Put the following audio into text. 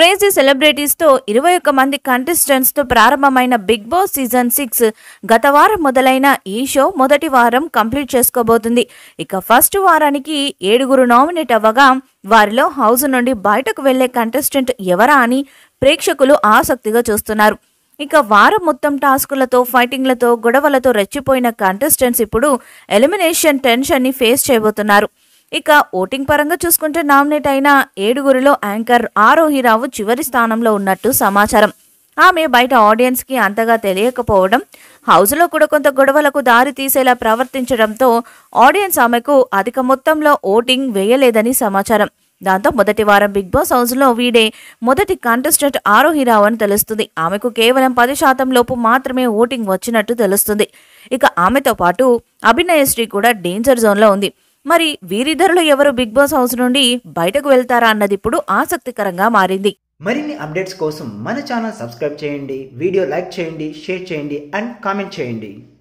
crazy సెలబ్రిటీస్తో ఇరవై ఒక్క మంది కంటెస్టెంట్స్తో ప్రారంభమైన బిగ్ బాస్ సీజన్ సిక్స్ గత వారం మొదలైన ఈ షో మొదటి వారం కంప్లీట్ చేసుకోబోతుంది ఇక ఫస్ట్ వారానికి ఏడుగురు నామినేట్ అవ్వగా వారిలో హౌస్ నుండి బయటకు వెళ్లే కంటెస్టెంట్ ఎవరా అని ప్రేక్షకులు ఆసక్తిగా చూస్తున్నారు ఇక వారం మొత్తం టాస్కులతో ఫైటింగ్లతో గొడవలతో రెచ్చిపోయిన కంటెస్టెంట్స్ ఇప్పుడు ఎలిమినేషన్ టెన్షన్ని ఫేస్ చేయబోతున్నారు ఇక ఓటింగ్ పరంగా చూసుకుంటే నామినేట్ అయిన ఏడుగురిలో యాంకర్ ఆరోహిరావు చివరి స్థానంలో ఉన్నట్టు సమాచారం ఆమె బయట ఆడియన్స్కి అంతగా తెలియకపోవడం హౌస్లో కూడా కొంత గొడవలకు దారి తీసేలా ప్రవర్తించడంతో ఆడియన్స్ ఆమెకు అధిక మొత్తంలో ఓటింగ్ వేయలేదని సమాచారం దాంతో మొదటి వారం బిగ్ బాస్ హౌస్లో వీడే మొదటి కంటెస్టెంట్ ఆరోహిరావు అని తెలుస్తుంది ఆమెకు కేవలం పది శాతం లోపు మాత్రమే ఓటింగ్ వచ్చినట్టు తెలుస్తుంది ఇక ఆమెతో పాటు అభినయశ్రీ కూడా డేంజర్ జోన్లో ఉంది మరి వీరిద్దరిలో ఎవరు బిగ్ బాస్ హౌస్ నుండి బయటకు వెళ్తారా అన్నది ఇప్పుడు ఆసక్తికరంగా మారింది మరిన్ని అప్డేట్స్ కోసం మన ఛానల్ సబ్స్క్రైబ్ చేయండి వీడియో లైక్ చేయండి షేర్ చేయండి అండ్ కామెంట్ చేయండి